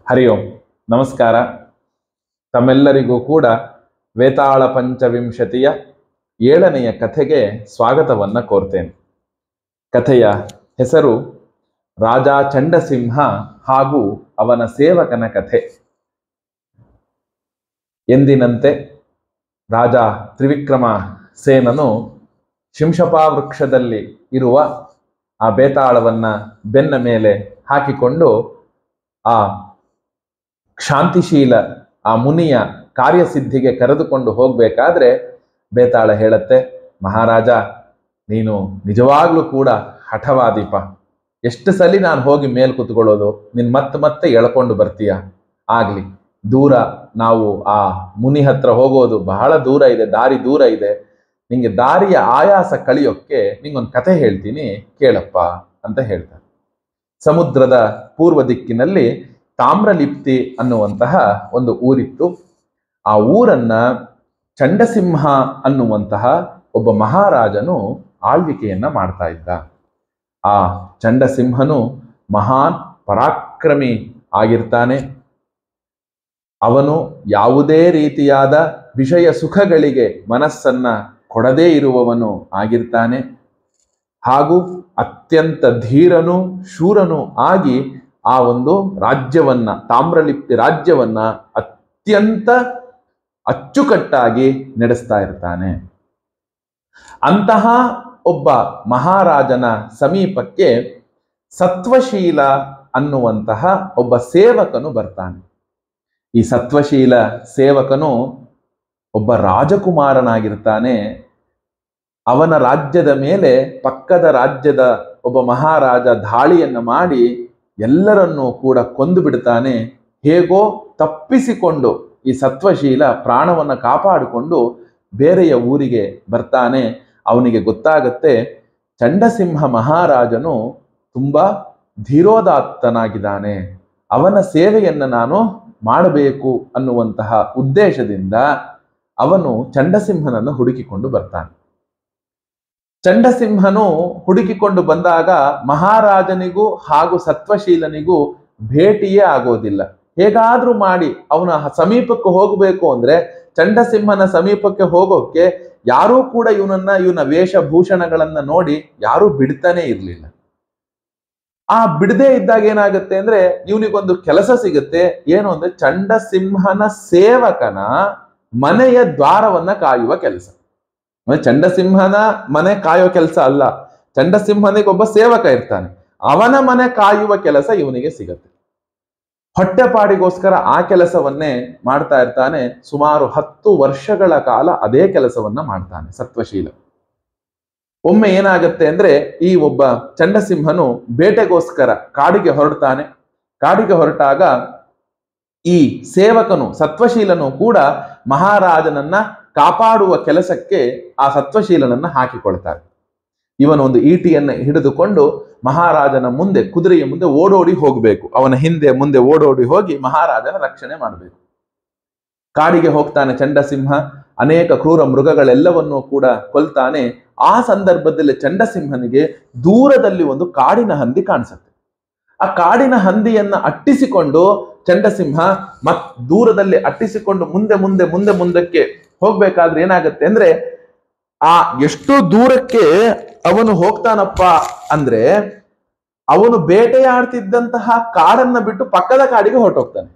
ಹರಿ ಓಂ ನಮಸ್ಕಾರ ತಮ್ಮೆಲ್ಲರಿಗೂ ಕೂಡ ವೇತಾಳ ಪಂಚವಿಂಶತಿಯ ಏಳನೆಯ ಕಥೆಗೆ ಸ್ವಾಗತವನ್ನ ಕೋರ್ತೇನೆ ಕಥೆಯ ಹೆಸರು ರಾಜ ಚಂಡಸಿಂಹ ಹಾಗೂ ಅವನ ಸೇವಕನ ಕಥೆ ಎಂದಿನಂತೆ ರಾಜ ತ್ರಿವಿಕ್ರಮ ಸೇನನು ಶಿಂಶಪಾ ವೃಕ್ಷದಲ್ಲಿ ಇರುವ ಆ ಬೇತಾಳವನ್ನ ಬೆನ್ನ ಮೇಲೆ ಹಾಕಿಕೊಂಡು ಆ ಶಾಂತಿಶೀಲ ಆ ಮುನಿಯ ಕಾರ್ಯಸಿದ್ಧಿಗೆ ಕರೆದುಕೊಂಡು ಹೋಗ್ಬೇಕಾದ್ರೆ ಬೇತಾಳ ಹೇಳತ್ತೆ ಮಹಾರಾಜ ನೀನು ನಿಜವಾಗ್ಲೂ ಕೂಡ ಹಠವಾದೀಪ ಎಷ್ಟು ಸಲಿ ನಾನು ಹೋಗಿ ಮೇಲ್ ಕುತ್ಕೊಳ್ಳೋದು ನಿನ್ ಮತ್ತೆ ಮತ್ತೆ ಎಳ್ಕೊಂಡು ಬರ್ತೀಯ ಆಗ್ಲಿ ದೂರ ನಾವು ಆ ಮುನಿ ಹತ್ರ ಹೋಗೋದು ಬಹಳ ದೂರ ಇದೆ ದಾರಿ ದೂರ ಇದೆ ನಿಂಗೆ ದಾರಿಯ ಆಯಾಸ ಕಳಿಯೋಕ್ಕೆ ನಿಂಗೊಂದು ಕಥೆ ಹೇಳ್ತೀನಿ ಕೇಳಪ್ಪ ಅಂತ ಹೇಳ್ತಾರೆ ಸಮುದ್ರದ ಪೂರ್ವ ದಿಕ್ಕಿನಲ್ಲಿ ತಾಮ್ರಲಿಪ್ತಿ ಅನ್ನುವಂತಹ ಒಂದು ಊರಿತ್ತು ಆ ಊರನ್ನ ಚಂಡಸಿಂಹ ಅನ್ನುವಂತಹ ಒಬ್ಬ ಮಹಾರಾಜನು ಆಳ್ವಿಕೆಯನ್ನ ಮಾಡ್ತಾ ಇದ್ದ ಆ ಚಂಡಸಿಂಹನು ಮಹಾನ್ ಪರಾಕ್ರಮಿ ಆಗಿರ್ತಾನೆ ಅವನು ಯಾವುದೇ ರೀತಿಯಾದ ವಿಷಯ ಸುಖಗಳಿಗೆ ಮನಸ್ಸನ್ನ ಕೊಡದೇ ಇರುವವನು ಆಗಿರ್ತಾನೆ ಹಾಗೂ ಅತ್ಯಂತ ಧೀರನು ಶೂರನು ಆಗಿ ಆ ಒಂದು ರಾಜ್ಯವನ್ನ ತಾಮ್ರಲಿಪ್ತಿ ರಾಜ್ಯವನ್ನ ಅತ್ಯಂತ ಅಚ್ಚುಕಟ್ಟಾಗಿ ನಡೆಸ್ತಾ ಇರ್ತಾನೆ ಅಂತಹ ಒಬ್ಬ ಮಹಾರಾಜನ ಸಮೀಪಕ್ಕೆ ಸತ್ವಶೀಲ ಅನ್ನುವಂತಹ ಒಬ್ಬ ಸೇವಕನು ಬರ್ತಾನೆ ಈ ಸತ್ವಶೀಲ ಸೇವಕನು ಒಬ್ಬ ರಾಜಕುಮಾರನಾಗಿರ್ತಾನೆ ಅವನ ರಾಜ್ಯದ ಮೇಲೆ ಪಕ್ಕದ ರಾಜ್ಯದ ಒಬ್ಬ ಮಹಾರಾಜ ದಾಳಿಯನ್ನ ಮಾಡಿ ಎಲ್ಲರನ್ನೂ ಕೂಡ ಕೊಂದು ಬಿಡ್ತಾನೆ ಹೇಗೋ ತಪ್ಪಿಸಿಕೊಂಡು ಈ ಸತ್ವಶೀಲ ಪ್ರಾಣವನ್ನ ಕಾಪಾಡಿಕೊಂಡು ಬೇರೆಯ ಊರಿಗೆ ಬರ್ತಾನೆ ಅವನಿಗೆ ಗೊತ್ತಾಗತ್ತೆ ಚಂಡಸಿಂಹ ಮಹಾರಾಜನು ತುಂಬಾ ಧೀರೋದಾತ್ತನಾಗಿದ್ದಾನೆ ಅವನ ಸೇವೆಯನ್ನ ನಾನು ಮಾಡಬೇಕು ಅನ್ನುವಂತಹ ಉದ್ದೇಶದಿಂದ ಅವನು ಚಂಡಸಿಂಹನನ್ನು ಹುಡುಕಿಕೊಂಡು ಬರ್ತಾನೆ ಚಂಡಸಿಂಹನು ಹುಡುಕಿಕೊಂಡು ಬಂದಾಗ ಮಹಾರಾಜನಿಗೂ ಹಾಗೂ ಸತ್ವಶೀಲನಿಗೂ ಭೇಟಿಯೇ ಆಗೋದಿಲ್ಲ ಹೇಗಾದ್ರೂ ಮಾಡಿ ಅವನ ಸಮೀಪಕ್ಕೆ ಹೋಗಬೇಕು ಅಂದ್ರೆ ಚಂಡಸಿಂಹನ ಸಮೀಪಕ್ಕೆ ಹೋಗೋಕೆ ಯಾರೂ ಕೂಡ ಇವನನ್ನ ಇವನ ವೇಷಭೂಷಣಗಳನ್ನ ನೋಡಿ ಯಾರೂ ಬಿಡ್ತಾನೆ ಇರ್ಲಿಲ್ಲ ಆ ಬಿಡದೆ ಇದ್ದಾಗ ಏನಾಗುತ್ತೆ ಅಂದ್ರೆ ಇವನಿಗೊಂದು ಕೆಲಸ ಸಿಗುತ್ತೆ ಏನು ಅಂದ್ರೆ ಚಂಡಸಿಂಹನ ಸೇವಕನ ಮನೆಯ ದ್ವಾರವನ್ನ ಕಾಯುವ ಕೆಲಸ ಅಂದ್ರೆ ಚಂಡಸಿಂಹನ ಮನೆ ಕಾಯೋ ಕೆಲಸ ಅಲ್ಲ ಚಂಡಸಿಂಹನಿಗೆ ಒಬ್ಬ ಸೇವಕ ಇರ್ತಾನೆ ಅವನ ಮನೆ ಕಾಯುವ ಕೆಲಸ ಇವನಿಗೆ ಸಿಗತ್ತೆ ಹೊಟ್ಟೆಪಾಡಿಗೋಸ್ಕರ ಆ ಕೆಲಸವನ್ನೇ ಮಾಡ್ತಾ ಇರ್ತಾನೆ ಸುಮಾರು ಹತ್ತು ವರ್ಷಗಳ ಕಾಲ ಅದೇ ಕೆಲಸವನ್ನ ಮಾಡ್ತಾನೆ ಸತ್ವಶೀಲ ಒಮ್ಮೆ ಏನಾಗತ್ತೆ ಅಂದ್ರೆ ಈ ಒಬ್ಬ ಚಂಡಸಿಂಹನು ಬೇಟೆಗೋಸ್ಕರ ಕಾಡಿಗೆ ಹೊರಡ್ತಾನೆ ಕಾಡಿಗೆ ಹೊರಟಾಗ ಈ ಸೇವಕನು ಸತ್ವಶೀಲನು ಕೂಡ ಮಹಾರಾಜನನ್ನ ಕಾಪಾಡುವ ಕೆಲಸಕ್ಕೆ ಆ ಸತ್ವಶೀಲನನ್ನ ಹಾಕಿಕೊಳ್ತಾರೆ ಇವನು ಒಂದು ಈಟಿಯನ್ನು ಹಿಡಿದುಕೊಂಡು ಮಹಾರಾಜನ ಮುಂದೆ ಕುದುರೆಯ ಮುಂದೆ ಓಡೋಡಿ ಹೋಗಬೇಕು ಅವನ ಹಿಂದೆ ಮುಂದೆ ಓಡೋಡಿ ಹೋಗಿ ಮಹಾರಾಜನ ರಕ್ಷಣೆ ಮಾಡಬೇಕು ಕಾಡಿಗೆ ಹೋಗ್ತಾನೆ ಚಂಡಸಿಂಹ ಅನೇಕ ಕ್ರೂರ ಮೃಗಗಳೆಲ್ಲವನ್ನೂ ಕೂಡ ಕೊಲ್ತಾನೆ ಆ ಸಂದರ್ಭದಲ್ಲಿ ಚಂಡಸಿಂಹನಿಗೆ ದೂರದಲ್ಲಿ ಒಂದು ಕಾಡಿನ ಹಂದಿ ಕಾಣಿಸುತ್ತೆ ಆ ಕಾಡಿನ ಹಂದಿಯನ್ನ ಅಟ್ಟಿಸಿಕೊಂಡು ಚಂಡಸಿಂಹ ಮತ್ ದೂರದಲ್ಲಿ ಅಟ್ಟಿಸಿಕೊಂಡು ಮುಂದೆ ಮುಂದೆ ಮುಂದೆ ಮುಂದಕ್ಕೆ ಹೋಗ್ಬೇಕಾದ್ರೆ ಏನಾಗುತ್ತೆ ಅಂದ್ರೆ ಆ ಎಷ್ಟು ದೂರಕ್ಕೆ ಅವನು ಹೋಗ್ತಾನಪ್ಪ ಅಂದ್ರೆ ಅವನು ಬೇಟೆಯಾಡ್ತಿದ್ದಂತಹ ಕಾಡನ್ನ ಬಿಟ್ಟು ಪಕ್ಕದ ಕಾಡಿಗೆ ಹೊರಟೋಗ್ತಾನೆ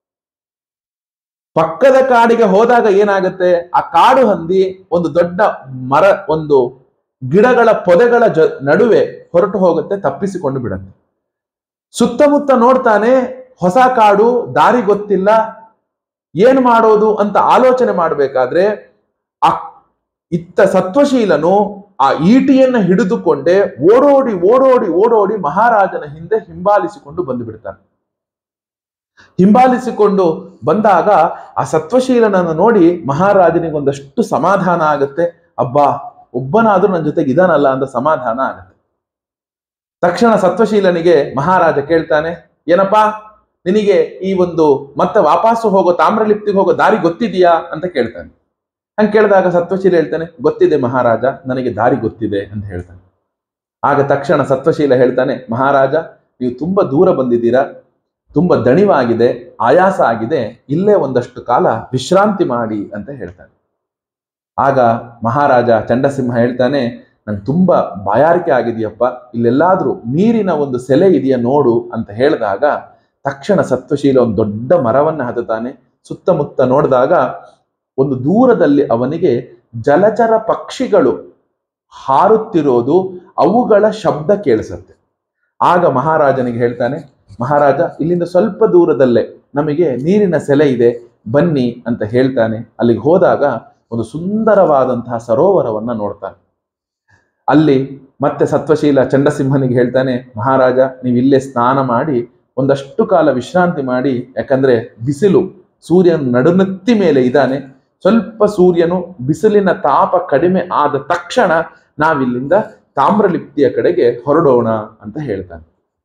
ಪಕ್ಕದ ಕಾಡಿಗೆ ಹೋದಾಗ ಏನಾಗುತ್ತೆ ಆ ಕಾಡು ಹಂದಿ ಒಂದು ದೊಡ್ಡ ಮರ ಒಂದು ಗಿಡಗಳ ಪೊದೆಗಳ ಜ ನಡುವೆ ಹೊರಟು ಹೋಗುತ್ತೆ ತಪ್ಪಿಸಿಕೊಂಡು ಬಿಡುತ್ತೆ ಸುತ್ತಮುತ್ತ ನೋಡ್ತಾನೆ ಹೊಸ ಕಾಡು ದಾರಿ ಗೊತ್ತಿಲ್ಲ ಏನ್ ಮಾಡೋದು ಅಂತ ಆಲೋಚನೆ ಮಾಡಬೇಕಾದ್ರೆ ಆ ಇತ್ತ ಸತ್ವಶೀಲನು ಆ ಈಟಿಯನ್ನ ಹಿಡಿದುಕೊಂಡೇ ಓಡೋಡಿ ಓಡೋಡಿ ಓಡೋಡಿ ಮಹಾರಾಜನ ಹಿಂದೆ ಹಿಂಬಾಲಿಸಿಕೊಂಡು ಬಂದು ಬಿಡ್ತಾನೆ ಹಿಂಬಾಲಿಸಿಕೊಂಡು ಬಂದಾಗ ಆ ಸತ್ವಶೀಲನನ್ನು ನೋಡಿ ಮಹಾರಾಜನಿಗೆ ಒಂದಷ್ಟು ಸಮಾಧಾನ ಆಗುತ್ತೆ ಅಬ್ಬಾ ಒಬ್ಬನಾದ್ರೂ ನನ್ನ ಜೊತೆಗೆ ಇದಾನಲ್ಲ ಅಂತ ಸಮಾಧಾನ ಆಗುತ್ತೆ ತಕ್ಷಣ ಸತ್ವಶೀಲನಿಗೆ ಮಹಾರಾಜ ಕೇಳ್ತಾನೆ ಏನಪ್ಪಾ ನಿನಗೆ ಈ ಒಂದು ಮತ್ತೆ ವಾಪಸ್ಸು ಹೋಗೋ ತಾಮ್ರಲಿಪ್ತಿಗೆ ಹೋಗೋ ದಾರಿ ಗೊತ್ತಿದೆಯಾ ಅಂತ ಕೇಳ್ತಾನೆ ಹಂಗೆ ಕೇಳಿದಾಗ ಸತ್ವಶೀಲ ಹೇಳ್ತಾನೆ ಗೊತ್ತಿದೆ ಮಹಾರಾಜ ನನಗೆ ದಾರಿ ಗೊತ್ತಿದೆ ಅಂತ ಹೇಳ್ತಾನೆ ಆಗ ತಕ್ಷಣ ಸತ್ವಶೀಲ ಹೇಳ್ತಾನೆ ಮಹಾರಾಜ ನೀವು ತುಂಬಾ ದೂರ ಬಂದಿದ್ದೀರಾ ತುಂಬ ದಣಿವಾಗಿದೆ ಆಯಾಸ ಆಗಿದೆ ಇಲ್ಲೇ ಒಂದಷ್ಟು ಕಾಲ ವಿಶ್ರಾಂತಿ ಮಾಡಿ ಅಂತ ಹೇಳ್ತಾನೆ ಆಗ ಮಹಾರಾಜ ಚಂಡಸಿಂಹ ಹೇಳ್ತಾನೆ ನಂಗೆ ತುಂಬ ಬಾಯಾರಿಕೆ ಆಗಿದೆಯಪ್ಪ ಇಲ್ಲೆಲ್ಲಾದ್ರೂ ನೀರಿನ ಒಂದು ಸೆಲೆ ಇದೆಯಾ ನೋಡು ಅಂತ ಹೇಳಿದಾಗ ತಕ್ಷಣ ಸತ್ವಶೀಲ ಒಂದು ದೊಡ್ಡ ಮರವನ್ನು ಹತ್ತುತ್ತಾನೆ ಸುತ್ತಮುತ್ತ ನೋಡಿದಾಗ ಒಂದು ದೂರದಲ್ಲಿ ಅವನಿಗೆ ಜಲಚರ ಪಕ್ಷಿಗಳು ಹಾರುತ್ತಿರೋದು ಅವುಗಳ ಶಬ್ದ ಕೇಳಿಸುತ್ತೆ ಆಗ ಮಹಾರಾಜನಿಗೆ ಹೇಳ್ತಾನೆ ಮಹಾರಾಜ ಇಲ್ಲಿಂದ ಸ್ವಲ್ಪ ದೂರದಲ್ಲೇ ನಮಗೆ ನೀರಿನ ಸೆಲೆ ಇದೆ ಬನ್ನಿ ಅಂತ ಹೇಳ್ತಾನೆ ಅಲ್ಲಿಗೆ ಹೋದಾಗ ಒಂದು ಸುಂದರವಾದಂತಹ ಸರೋವರವನ್ನ ನೋಡ್ತಾನೆ ಅಲ್ಲಿ ಮತ್ತೆ ಸತ್ವಶೀಲ ಚಂಡಸಿಂಹನಿಗೆ ಹೇಳ್ತಾನೆ ಮಹಾರಾಜ ನೀವು ಇಲ್ಲೇ ಸ್ನಾನ ಮಾಡಿ ಒಂದಷ್ಟು ಕಾಲ ವಿಶ್ರಾಂತಿ ಮಾಡಿ ಯಾಕಂದ್ರೆ ಬಿಸಿಲು ಸೂರ್ಯನ ನಡುನತ್ತಿ ಮೇಲೆ ಇದ್ದಾನೆ ಸ್ವಲ್ಪ ಸೂರ್ಯನು ಬಿಸಿಲಿನ ತಾಪ ಕಡಿಮೆ ಆದ ತಕ್ಷಣ ನಾವಿಲ್ಲಿಂದ ತಾಮ್ರಲಿಪ್ತಿಯ ಕಡೆಗೆ ಹೊರಡೋಣ ಅಂತ ಹೇಳ್ತಾನೆ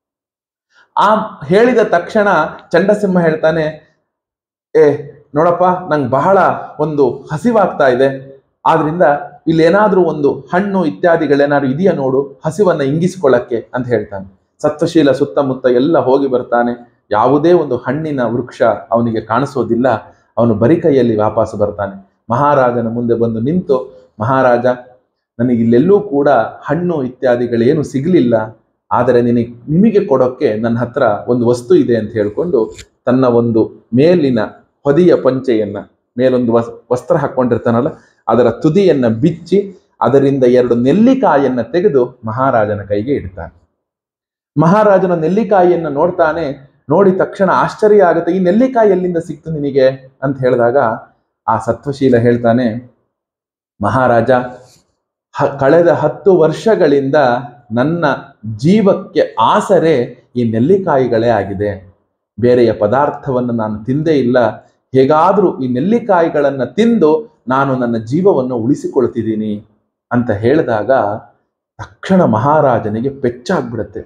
ಆ ಹೇಳಿದ ತಕ್ಷಣ ಚಂಡಸಿಂಹ ಹೇಳ್ತಾನೆ ಏ ನೋಡಪ್ಪ ನಂಗೆ ಬಹಳ ಒಂದು ಹಸಿವಾಗ್ತಾ ಇದೆ ಆದ್ರಿಂದ ಇಲ್ಲೇನಾದ್ರೂ ಒಂದು ಹಣ್ಣು ಇತ್ಯಾದಿಗಳೇನಾದ್ರು ಇದೆಯಾ ನೋಡು ಹಸಿವನ್ನ ಇಂಗಿಸ್ಕೊಳ್ಳಕ್ಕೆ ಅಂತ ಹೇಳ್ತಾನೆ ಸತ್ವಶೀಲ ಸುತ್ತಮುತ್ತ ಎಲ್ಲ ಹೋಗಿ ಬರ್ತಾನೆ ಯಾವುದೇ ಒಂದು ಹಣ್ಣಿನ ವೃಕ್ಷ ಅವನಿಗೆ ಕಾಣಿಸೋದಿಲ್ಲ ಅವನು ಬರಿ ಕೈಯಲ್ಲಿ ವಾಪಸ್ ಬರ್ತಾನೆ ಮಹಾರಾಜನ ಮುಂದೆ ಬಂದು ನಿಂತು ಮಹಾರಾಜ ನನಗೆ ಇಲ್ಲೆಲ್ಲೂ ಕೂಡ ಹಣ್ಣು ಇತ್ಯಾದಿಗಳೇನು ಸಿಗಲಿಲ್ಲ ಆದರೆ ನಿನಗೆ ನಿಮಗೆ ಕೊಡೋಕ್ಕೆ ನನ್ನ ಹತ್ರ ಒಂದು ವಸ್ತು ಇದೆ ಅಂತ ಹೇಳ್ಕೊಂಡು ತನ್ನ ಒಂದು ಮೇಲಿನ ಹೊದಿಯ ಪಂಚೆಯನ್ನ ಮೇಲೊಂದು ವಸ್ ವಸ್ತ್ರ ಹಾಕೊಂಡಿರ್ತಾನಲ್ಲ ಅದರ ತುದಿಯನ್ನ ಬಿಚ್ಚಿ ಅದರಿಂದ ಎರಡು ನೆಲ್ಲಿಕಾಯನ್ನ ತೆಗೆದು ಮಹಾರಾಜನ ಕೈಗೆ ಇಡ್ತಾನೆ ಮಹಾರಾಜನ ನೆಲ್ಲಿಕಾಯಿಯನ್ನ ನೋಡ್ತಾನೆ ನೋಡಿ ತಕ್ಷಣ ಆಶ್ಚರ್ಯ ಆಗುತ್ತೆ ಈ ನೆಲ್ಲಿಕಾಯಿ ಎಲ್ಲಿಂದ ಸಿಕ್ತು ನಿನಗೆ ಅಂತ ಹೇಳಿದಾಗ ಆ ಸತ್ವಶೀಲ ಹೇಳ್ತಾನೆ ಮಹಾರಾಜ ಹ- ಕಳೆದ ಹತ್ತು ವರ್ಷಗಳಿಂದ ನನ್ನ ಜೀವಕ್ಕೆ ಆಸರೆ ಈ ನೆಲ್ಲಿಕಾಯಿಗಳೇ ಆಗಿದೆ ಬೇರೆಯ ಪದಾರ್ಥವನ್ನು ನಾನು ತಿಂದೇ ಇಲ್ಲ ಹೇಗಾದರೂ ಈ ನೆಲ್ಲಿಕಾಯಿಗಳನ್ನ ತಿಂದು ನಾನು ನನ್ನ ಜೀವವನ್ನು ಉಳಿಸಿಕೊಳ್ತಿದ್ದೀನಿ ಅಂತ ಹೇಳಿದಾಗ ತಕ್ಷಣ ಮಹಾರಾಜನಿಗೆ ಪೆಚ್ಚಾಗ್ಬಿಡುತ್ತೆ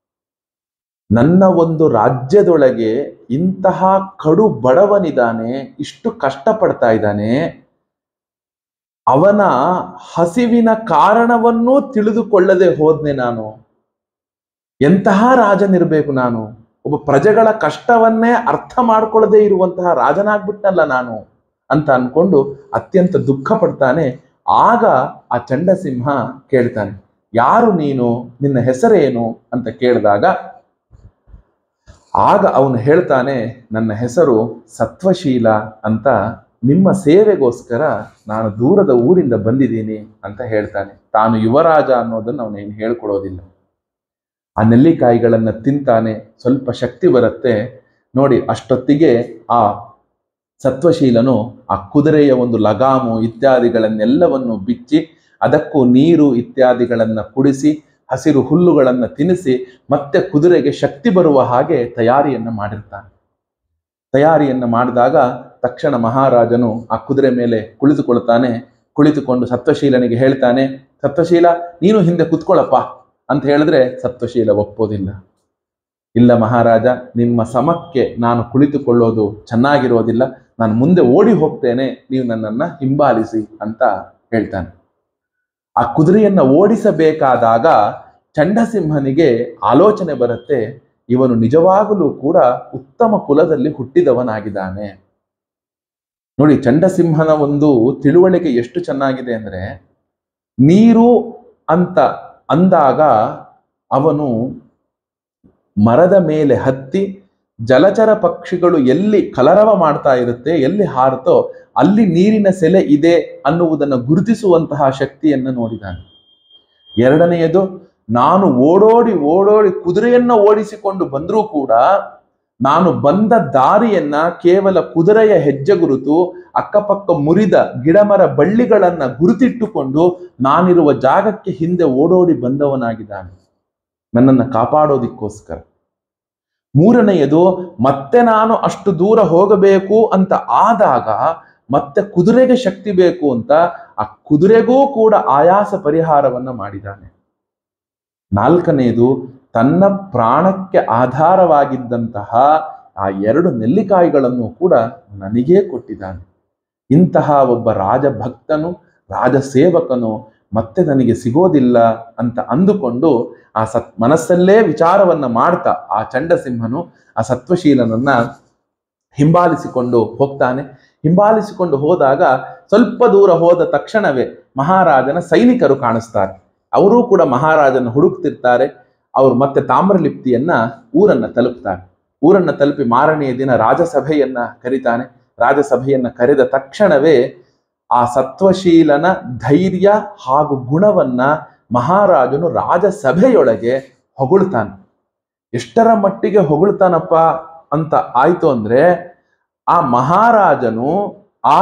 ನನ್ನ ಒಂದು ರಾಜ್ಯದೊಳಗೆ ಇಂತಹ ಕಡು ಬಡವನಿದ್ದಾನೆ ಇಷ್ಟು ಕಷ್ಟಪಡ್ತಾ ಇದ್ದಾನೆ ಅವನ ಹಸಿವಿನ ಕಾರಣವನ್ನೂ ತಿಳಿದುಕೊಳ್ಳದೆ ಹೋದ್ನೆ ನಾನು ಎಂತಹ ರಾಜನಿರ್ಬೇಕು ನಾನು ಒಬ್ಬ ಪ್ರಜೆಗಳ ಕಷ್ಟವನ್ನೇ ಅರ್ಥ ಮಾಡ್ಕೊಳ್ಳದೆ ಇರುವಂತಹ ರಾಜನಾಗ್ಬಿಟ್ನಲ್ಲ ನಾನು ಅಂತ ಅನ್ಕೊಂಡು ಅತ್ಯಂತ ದುಃಖ ಪಡ್ತಾನೆ ಆಗ ಆ ಚಂಡಸಿಂಹ ಕೇಳ್ತಾನೆ ಯಾರು ನೀನು ನಿನ್ನ ಹೆಸರೇನು ಅಂತ ಕೇಳಿದಾಗ ಆಗ ಅವನು ಹೇಳ್ತಾನೆ ನನ್ನ ಹೆಸರು ಸತ್ವಶೀಲ ಅಂತ ನಿಮ್ಮ ಸೇವೆಗೋಸ್ಕರ ನಾನು ದೂರದ ಊರಿಂದ ಬಂದಿದ್ದೀನಿ ಅಂತ ಹೇಳ್ತಾನೆ ತಾನು ಯುವರಾಜ ಅನ್ನೋದನ್ನು ಅವನೇನು ಹೇಳ್ಕೊಡೋದಿಲ್ಲ ಆ ನೆಲ್ಲಿಕಾಯಿಗಳನ್ನ ತಿಂತಾನೆ ಸ್ವಲ್ಪ ಶಕ್ತಿ ಬರುತ್ತೆ ನೋಡಿ ಅಷ್ಟೊತ್ತಿಗೆ ಆ ಸತ್ವಶೀಲನು ಆ ಕುದುರೆಯ ಒಂದು ಲಗಾಮು ಇತ್ಯಾದಿಗಳನ್ನೆಲ್ಲವನ್ನು ಬಿಚ್ಚಿ ಅದಕ್ಕೂ ನೀರು ಇತ್ಯಾದಿಗಳನ್ನ ಕುಡಿಸಿ ಹಸಿರು ಹುಲ್ಲುಗಳನ್ನ ತಿನ್ನಿಸಿ ಮತ್ತೆ ಕುದುರೆಗೆ ಶಕ್ತಿ ಬರುವ ಹಾಗೆ ತಯಾರಿಯನ್ನ ಮಾಡಿರ್ತಾನೆ ತಯಾರಿಯನ್ನ ಮಾಡಿದಾಗ ತಕ್ಷಣ ಮಹಾರಾಜನು ಆ ಕುದುರೆ ಮೇಲೆ ಕುಳಿತುಕೊಳ್ತಾನೆ ಕುಳಿತುಕೊಂಡು ಸತ್ವಶೀಲನಿಗೆ ಹೇಳ್ತಾನೆ ಸತ್ವಶೀಲ ನೀನು ಹಿಂದೆ ಕುತ್ಕೊಳ್ಳಪ್ಪ ಅಂತ ಹೇಳಿದ್ರೆ ಸತ್ವಶೀಲ ಒಪ್ಪೋದಿಲ್ಲ ಇಲ್ಲ ಮಹಾರಾಜ ನಿಮ್ಮ ಸಮಕ್ಕೆ ನಾನು ಕುಳಿತುಕೊಳ್ಳೋದು ಚೆನ್ನಾಗಿರೋದಿಲ್ಲ ನಾನು ಮುಂದೆ ಓಡಿ ಹೋಗ್ತೇನೆ ನೀವು ನನ್ನನ್ನ ಹಿಂಬಾಲಿಸಿ ಅಂತ ಹೇಳ್ತಾನೆ ಆ ಕುದುರೆಯನ್ನ ಓಡಿಸಬೇಕಾದಾಗ ಚಂಡಸಿಂಹನಿಗೆ ಆಲೋಚನೆ ಬರುತ್ತೆ ಇವನು ನಿಜವಾಗಲೂ ಕೂಡ ಉತ್ತಮ ಕುಲದಲ್ಲಿ ಹುಟ್ಟಿದವನಾಗಿದ್ದಾನೆ ನೋಡಿ ಚಂಡಸಿಂಹನ ಒಂದು ತಿಳುವಳಿಕೆ ಎಷ್ಟು ಚೆನ್ನಾಗಿದೆ ಅಂದ್ರೆ ನೀರು ಅಂತ ಅಂದಾಗ ಅವನು ಮರದ ಮೇಲೆ ಹತ್ತಿ ಜಲಚರ ಪಕ್ಷಿಗಳು ಎಲ್ಲಿ ಕಲರವ ಮಾಡ್ತಾ ಇರುತ್ತೆ ಎಲ್ಲಿ ಹಾರುತ್ತೋ ಅಲ್ಲಿ ನೀರಿನ ಸೆಲೆ ಇದೆ ಅನ್ನುವುದನ್ನು ಗುರುತಿಸುವಂತಹ ಶಕ್ತಿಯನ್ನು ನೋಡಿದ್ದಾನೆ ಎರಡನೆಯದು ನಾನು ಓಡೋಡಿ ಓಡೋಡಿ ಕುದುರೆಯನ್ನ ಓಡಿಸಿಕೊಂಡು ಬಂದರೂ ಕೂಡ ನಾನು ಬಂದ ದಾರಿಯನ್ನ ಕೇವಲ ಕುದುರೆಯ ಹೆಜ್ಜೆ ಗುರುತು ಅಕ್ಕಪಕ್ಕ ಮುರಿದ ಗಿಡಮರ ಬಳ್ಳಿಗಳನ್ನ ಗುರುತಿಟ್ಟುಕೊಂಡು ನಾನಿರುವ ಜಾಗಕ್ಕೆ ಹಿಂದೆ ಓಡೋಡಿ ಬಂದವನಾಗಿದ್ದಾನೆ ನನ್ನನ್ನು ಕಾಪಾಡೋದಿಕ್ಕೋಸ್ಕರ ಮೂರನೆಯದು ಮತ್ತೆ ನಾನು ಅಷ್ಟು ದೂರ ಹೋಗಬೇಕು ಅಂತ ಆದಾಗ ಮತ್ತೆ ಕುದುರೆಗೆ ಶಕ್ತಿ ಬೇಕು ಅಂತ ಆ ಕುದುರೆಗೂ ಕೂಡ ಆಯಾಸ ಪರಿಹಾರವನ್ನ ಮಾಡಿದ್ದಾನೆ ನಾಲ್ಕನೆಯದು ತನ್ನ ಪ್ರಾಣಕ್ಕೆ ಆಧಾರವಾಗಿದ್ದಂತಹ ಆ ಎರಡು ನೆಲ್ಲಿಕಾಯಿಗಳನ್ನು ಕೂಡ ನನಗೇ ಕೊಟ್ಟಿದ್ದಾನೆ ಇಂತಹ ಒಬ್ಬ ರಾಜಭಕ್ತನು ರಾಜಸೇವಕನು ಮತ್ತೆ ನನಗೆ ಸಿಗೋದಿಲ್ಲ ಅಂತ ಅಂದುಕೊಂಡು ಆ ಸತ್ ಮನಸ್ಸಲ್ಲೇ ವಿಚಾರವನ್ನ ಮಾಡ್ತಾ ಆ ಚಂಡಸಿಂಹನು ಆ ಸತ್ವಶೀಲನನ್ನ ಹಿಂಬಾಲಿಸಿಕೊಂಡು ಹೋಗ್ತಾನೆ ಹಿಂಬಾಲಿಸಿಕೊಂಡು ಹೋದಾಗ ಸ್ವಲ್ಪ ದೂರ ಹೋದ ತಕ್ಷಣವೇ ಮಹಾರಾಜನ ಸೈನಿಕರು ಕಾಣಿಸ್ತಾರೆ ಅವರೂ ಕೂಡ ಮಹಾರಾಜನ ಹುಡುಕ್ತಿರ್ತಾರೆ ಅವರು ಮತ್ತೆ ತಾಮ್ರಲಿಪ್ತಿಯನ್ನ ಊರನ್ನ ತಲುಪ್ತಾರೆ ಊರನ್ನ ತಲುಪಿ ಮಾರನೆಯ ದಿನ ರಾಜಸಭೆಯನ್ನ ಕರೀತಾನೆ ರಾಜಸಭೆಯನ್ನ ಕರೆದ ತಕ್ಷಣವೇ ಆ ಸತ್ವಶೀಲನ ಧೈರ್ಯ ಹಾಗೂ ಗುಣವನ್ನ ಮಹಾರಾಜನು ರಾಜಸಭೆಯೊಳಗೆ ಹೊಗಳ್ತಾನೆ ಎಷ್ಟರ ಮಟ್ಟಿಗೆ ಹೊಗಳ್ತಾನಪ್ಪ ಅಂತ ಆಯ್ತು ಅಂದ್ರೆ ಆ ಮಹಾರಾಜನು ಆ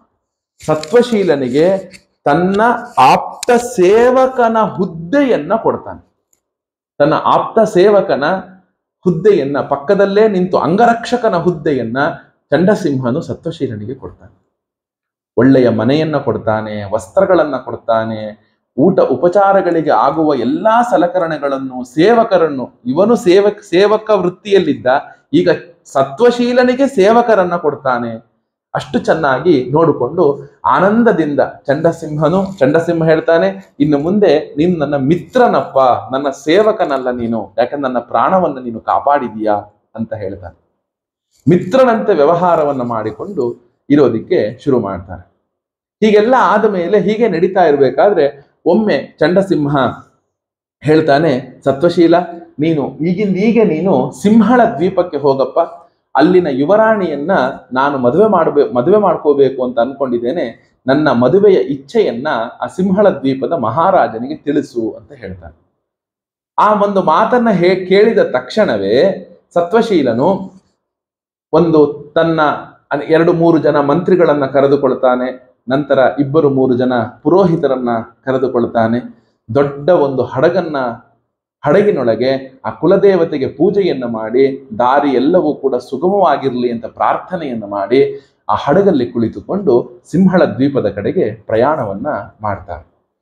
ಸತ್ವಶೀಲನಿಗೆ ತನ್ನ ಆಪ್ತ ಸೇವಕನ ಹುದ್ದೆಯನ್ನ ಕೊಡ್ತಾನೆ ತನ್ನ ಆಪ್ತ ಸೇವಕನ ಹುದ್ದೆಯನ್ನ ಪಕ್ಕದಲ್ಲೇ ನಿಂತು ಅಂಗರಕ್ಷಕನ ಹುದ್ದೆಯನ್ನ ಚಂಡಸಿಂಹನು ಸತ್ವಶೀಲನಿಗೆ ಕೊಡ್ತಾನೆ ಒಳ್ಳೆಯ ಮನೆಯನ್ನ ಕೊಡ್ತಾನೆ ವಸ್ತ್ರಗಳನ್ನ ಕೊಡ್ತಾನೆ ಊಟ ಉಪಚಾರಗಳಿಗೆ ಆಗುವ ಎಲ್ಲಾ ಸಲಕರಣೆಗಳನ್ನು ಸೇವಕರನ್ನು ಇವನು ಸೇವಕ ಸೇವಕ ವೃತ್ತಿಯಲ್ಲಿದ್ದ ಈಗ ಸತ್ವಶೀಲನಿಗೆ ಸೇವಕರನ್ನ ಕೊಡ್ತಾನೆ ಅಷ್ಟು ಚೆನ್ನಾಗಿ ನೋಡಿಕೊಂಡು ಆನಂದದಿಂದ ಚಂಡಸಿಂಹನು ಚಂಡಸಿಂಹ ಹೇಳ್ತಾನೆ ಇನ್ನು ಮುಂದೆ ನೀನು ನನ್ನ ಮಿತ್ರನಪ್ಪ ನನ್ನ ಸೇವಕನಲ್ಲ ನೀನು ಯಾಕಂದ್ರೆ ನನ್ನ ಪ್ರಾಣವನ್ನ ನೀನು ಕಾಪಾಡಿದೀಯಾ ಅಂತ ಹೇಳ್ತಾನೆ ಮಿತ್ರನಂತೆ ವ್ಯವಹಾರವನ್ನ ಮಾಡಿಕೊಂಡು ಇರೋದಿಕ್ಕೆ ಶುರು ಮಾಡ್ತಾರೆ ಹೀಗೆಲ್ಲ ಆದ ಮೇಲೆ ಹೀಗೆ ನಡೀತಾ ಇರಬೇಕಾದ್ರೆ ಒಮ್ಮೆ ಚಂಡಸಿಂಹ ಹೇಳ್ತಾನೆ ಸತ್ವಶೀಲ ನೀನು ಈಗಿಂದೀಗೆ ನೀನು ಸಿಂಹಳ ದ್ವೀಪಕ್ಕೆ ಹೋಗಪ್ಪ ಅಲ್ಲಿನ ಯುವರಾಣಿಯನ್ನ ನಾನು ಮದುವೆ ಮಾಡಬೇ ಮದುವೆ ಮಾಡ್ಕೋಬೇಕು ಅಂತ ಅನ್ಕೊಂಡಿದ್ದೇನೆ ನನ್ನ ಮದುವೆಯ ಇಚ್ಛೆಯನ್ನ ಆ ಸಿಂಹಳ ದ್ವೀಪದ ಮಹಾರಾಜನಿಗೆ ತಿಳಿಸು ಅಂತ ಹೇಳ್ತಾನೆ ಆ ಒಂದು ಮಾತನ್ನ ಹೇ ಕೇಳಿದ ತಕ್ಷಣವೇ ಸತ್ವಶೀಲನು ಒಂದು ತನ್ನ ಅನ್- ಎರಡು ಮೂರು ಜನ ಮಂತ್ರಿಗಳನ್ನ ಕರೆದುಕೊಳ್ತಾನೆ ನಂತರ ಇಬ್ಬರು ಮೂರು ಜನ ಪುರೋಹಿತರನ್ನ ಕರೆದುಕೊಳ್ತಾನೆ ದೊಡ್ಡ ಒಂದು ಹಡಗನ್ನ ಹಡಗಿನೊಳಗೆ ಆ ಕುಲದೇವತೆಗೆ ಪೂಜೆಯನ್ನ ಮಾಡಿ ದಾರಿ ಎಲ್ಲವೂ ಕೂಡ ಸುಗಮವಾಗಿರಲಿ ಅಂತ ಪ್ರಾರ್ಥನೆಯನ್ನ ಮಾಡಿ ಆ ಹಡಗಲ್ಲಿ ಕುಳಿತುಕೊಂಡು ಸಿಂಹಳ ದ್ವೀಪದ ಕಡೆಗೆ ಪ್ರಯಾಣವನ್ನ ಮಾಡ್ತಾರೆ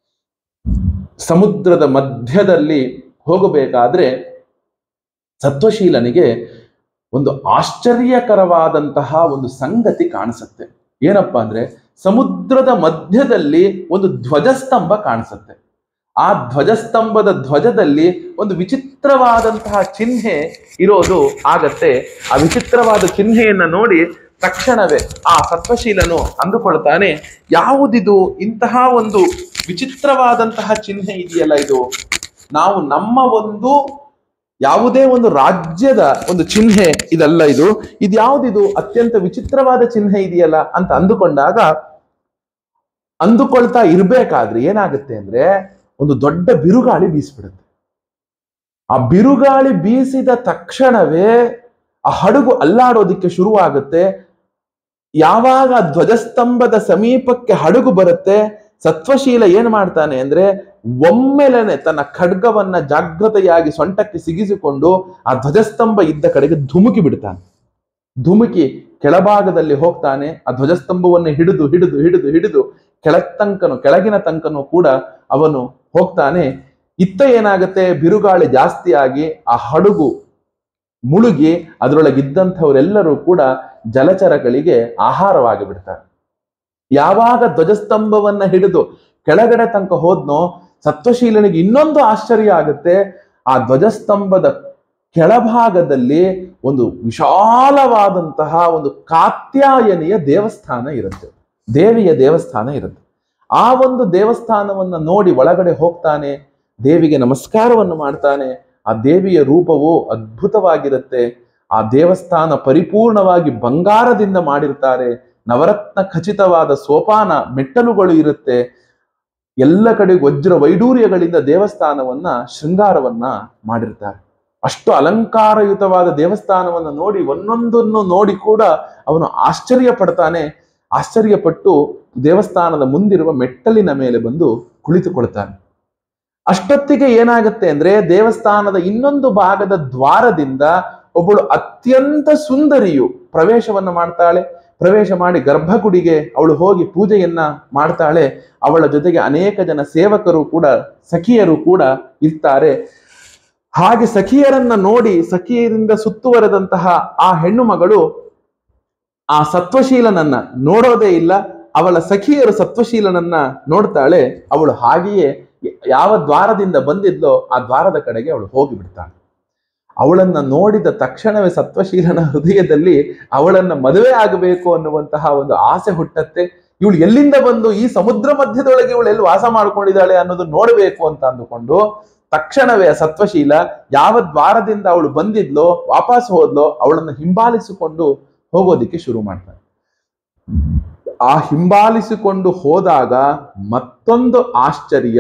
ಸಮುದ್ರದ ಮಧ್ಯದಲ್ಲಿ ಹೋಗಬೇಕಾದ್ರೆ ಸತ್ವಶೀಲನಿಗೆ ಒಂದು ಆಶ್ಚರ್ಯಕರವಾದಂತಹ ಒಂದು ಸಂಗತಿ ಕಾಣಿಸುತ್ತೆ ಏನಪ್ಪಾ ಅಂದ್ರೆ ಸಮುದ್ರದ ಮಧ್ಯದಲ್ಲಿ ಒಂದು ಧ್ವಜಸ್ತಂಭ ಕಾಣಿಸುತ್ತೆ ಆ ಧ್ವಜಸ್ತಂಭದ ಧ್ವಜದಲ್ಲಿ ಒಂದು ವಿಚಿತ್ರವಾದಂತಹ ಚಿಹ್ನೆ ಇರೋದು ಆಗತ್ತೆ ಆ ವಿಚಿತ್ರವಾದ ಚಿಹ್ನೆಯನ್ನ ನೋಡಿ ತಕ್ಷಣವೇ ಆ ಸತ್ವಶೀಲನು ಅಂದುಕೊಳ್ತಾನೆ ಯಾವುದಿದು ಇಂತಹ ಒಂದು ವಿಚಿತ್ರವಾದಂತಹ ಚಿಹ್ನೆ ಇದೆಯಲ್ಲ ಇದು ನಾವು ನಮ್ಮ ಒಂದು ಯಾವುದೇ ಒಂದು ರಾಜ್ಯದ ಒಂದು ಚಿಹ್ನೆ ಇದಲ್ಲ ಇದು ಇದ್ಯಾವುದಿದು ಅತ್ಯಂತ ವಿಚಿತ್ರವಾದ ಚಿಹ್ನೆ ಇದೆಯಲ್ಲ ಅಂತ ಅಂದುಕೊಂಡಾಗ ಅಂದುಕೊಳ್ತಾ ಇರ್ಬೇಕಾದ್ರೆ ಏನಾಗುತ್ತೆ ಅಂದ್ರೆ ಒಂದು ದೊಡ್ಡ ಬಿರುಗಾಳಿ ಬೀಸ್ಬಿಡುತ್ತೆ ಆ ಬಿರುಗಾಳಿ ಬೀಸಿದ ತಕ್ಷಣವೇ ಆ ಹಡಗು ಅಲ್ಲಾಡೋದಿಕ್ಕೆ ಶುರುವಾಗುತ್ತೆ ಯಾವಾಗ ಆ ಧ್ವಜಸ್ತಂಭದ ಸಮೀಪಕ್ಕೆ ಹಡಗು ಬರುತ್ತೆ ಸತ್ವಶೀಲ ಏನ್ ಮಾಡ್ತಾನೆ ಅಂದ್ರೆ ಒಮ್ಮೆಲೆನೆ ತನ್ನ ಖಡ್ಗವನ್ನ ಜಾಗೃತೆಯಾಗಿ ಸೊಂಟಕ್ಕೆ ಸಿಗಿಸಿಕೊಂಡು ಆ ಧ್ವಜಸ್ತಂಭ ಇದ್ದ ಕಡೆಗೆ ಧುಮುಕಿ ಬಿಡ್ತಾನೆ ಧುಮುಕಿ ಕೆಳಭಾಗದಲ್ಲಿ ಹೋಗ್ತಾನೆ ಆ ಧ್ವಜಸ್ತಂಭವನ್ನು ಹಿಡಿದು ಹಿಡಿದು ಹಿಡಿದು ಹಿಡಿದು ಕೆಳತಂಕನು ಕೆಳಗಿನ ತನಕನು ಕೂಡ ಅವನು ಹೋಗ್ತಾನೆ ಇತ್ತ ಏನಾಗುತ್ತೆ ಬಿರುಗಾಳಿ ಜಾಸ್ತಿ ಆಗಿ ಆ ಹಡಗು ಮುಳುಗಿ ಅದರೊಳಗಿದ್ದಂಥವರೆಲ್ಲರೂ ಕೂಡ ಜಲಚರಗಳಿಗೆ ಆಹಾರವಾಗಿ ಬಿಡ್ತಾರೆ ಯಾವಾಗ ಧ್ವಜಸ್ತಂಭವನ್ನ ಹಿಡಿದು ಕೆಳಗಡೆ ತನಕ ಹೋದ್ನೋ ಸತ್ವಶೀಲನಿಗೆ ಇನ್ನೊಂದು ಆಶ್ಚರ್ಯ ಆಗುತ್ತೆ ಆ ಧ್ವಜಸ್ತಂಭದ ಕೆಳಭಾಗದಲ್ಲಿ ಒಂದು ವಿಶಾಲವಾದಂತಹ ಒಂದು ಕಾತ್ಯಾಯನಿಯ ದೇವಸ್ಥಾನ ಇರುತ್ತೆ ದೇವಿಯ ದೇವಸ್ಥಾನ ಇರುತ್ತೆ ಆ ಒಂದು ದೇವಸ್ಥಾನವನ್ನ ನೋಡಿ ಒಳಗಡೆ ಹೋಗ್ತಾನೆ ದೇವಿಗೆ ನಮಸ್ಕಾರವನ್ನು ಮಾಡ್ತಾನೆ ಆ ದೇವಿಯ ರೂಪವು ಅದ್ಭುತವಾಗಿರುತ್ತೆ ಆ ದೇವಸ್ಥಾನ ಪರಿಪೂರ್ಣವಾಗಿ ಬಂಗಾರದಿಂದ ಮಾಡಿರ್ತಾರೆ ನವರತ್ನ ಖಚಿತವಾದ ಸೋಪಾನ ಮೆಟ್ಟಲುಗಳು ಇರುತ್ತೆ ಎಲ್ಲ ಕಡೆ ವಜ್ರ ವೈಡೂರ್ಯಗಳಿಂದ ದೇವಸ್ಥಾನವನ್ನ ಶೃಂಗಾರವನ್ನ ಮಾಡಿರ್ತಾರೆ ಅಷ್ಟು ಅಲಂಕಾರಯುತವಾದ ದೇವಸ್ಥಾನವನ್ನು ನೋಡಿ ಒಂದೊಂದನ್ನು ನೋಡಿ ಕೂಡ ಅವನು ಆಶ್ಚರ್ಯ ಪಡ್ತಾನೆ ಆಶ್ಚರ್ಯಪಟ್ಟು ದೇವಸ್ಥಾನದ ಮುಂದಿರುವ ಮೆಟ್ಟಲಿನ ಮೇಲೆ ಬಂದು ಕುಳಿತುಕೊಳ್ತಾನೆ ಅಷ್ಟೊತ್ತಿಗೆ ಏನಾಗುತ್ತೆ ಅಂದ್ರೆ ದೇವಸ್ಥಾನದ ಇನ್ನೊಂದು ಭಾಗದ ದ್ವಾರದಿಂದ ಒಬ್ಬಳು ಅತ್ಯಂತ ಸುಂದರಿಯು ಪ್ರವೇಶವನ್ನ ಮಾಡ್ತಾಳೆ ಪ್ರವೇಶ ಮಾಡಿ ಗರ್ಭಗುಡಿಗೆ ಅವಳು ಹೋಗಿ ಪೂಜೆಯನ್ನ ಮಾಡ್ತಾಳೆ ಅವಳ ಜೊತೆಗೆ ಅನೇಕ ಜನ ಸೇವಕರು ಕೂಡ ಸಖಿಯರು ಕೂಡ ಇರ್ತಾರೆ ಹಾಗೆ ಸಖಿಯರನ್ನ ನೋಡಿ ಸಖಿಯರಿಂದ ಸುತ್ತುವರೆದಂತಹ ಆ ಹೆಣ್ಣು ಮಗಳು ಆ ಸತ್ವಶೀಲನನ್ನ ನೋಡೋದೇ ಇಲ್ಲ ಅವಳ ಸಖಿಯರು ಸತ್ವಶೀಲನನ್ನ ನೋಡ್ತಾಳೆ ಅವಳು ಹಾಗೆಯೇ ಯಾವ ದ್ವಾರದಿಂದ ಬಂದಿದ್ಲೋ ಆ ದ್ವಾರದ ಕಡೆಗೆ ಅವಳು ಹೋಗಿ ಬಿಡ್ತಾಳೆ ಅವಳನ್ನ ನೋಡಿದ ತಕ್ಷಣವೇ ಸತ್ವಶೀಲನ ಹೃದಯದಲ್ಲಿ ಅವಳನ್ನ ಮದುವೆ ಆಗಬೇಕು ಅನ್ನುವಂತಹ ಒಂದು ಆಸೆ ಹುಟ್ಟತ್ತೆ ಇವಳು ಎಲ್ಲಿಂದ ಬಂದು ಈ ಸಮುದ್ರ ಮಧ್ಯದೊಳಗೆ ಇವಳು ಎಲ್ಲಿ ವಾಸ ಮಾಡ್ಕೊಂಡಿದ್ದಾಳೆ ಅನ್ನೋದು ನೋಡಬೇಕು ಅಂತ ಅಂದುಕೊಂಡು ತಕ್ಷಣವೇ ಆ ಸತ್ವಶೀಲ ಯಾವ ದ್ವಾರದಿಂದ ಅವಳು ಬಂದಿದ್ಲೋ ವಾಪಸ್ ಹೋದ್ಲೋ ಅವಳನ್ನು ಹಿಂಬಾಲಿಸಿಕೊಂಡು ಹೋಗೋದಿಕ್ಕೆ ಶುರು ಮಾಡ್ತಾನೆ ಆ ಹಿಂಬಾಲಿಸಿಕೊಂಡು ಹೋದಾಗ ಮತ್ತೊಂದು ಆಶ್ಚರ್ಯ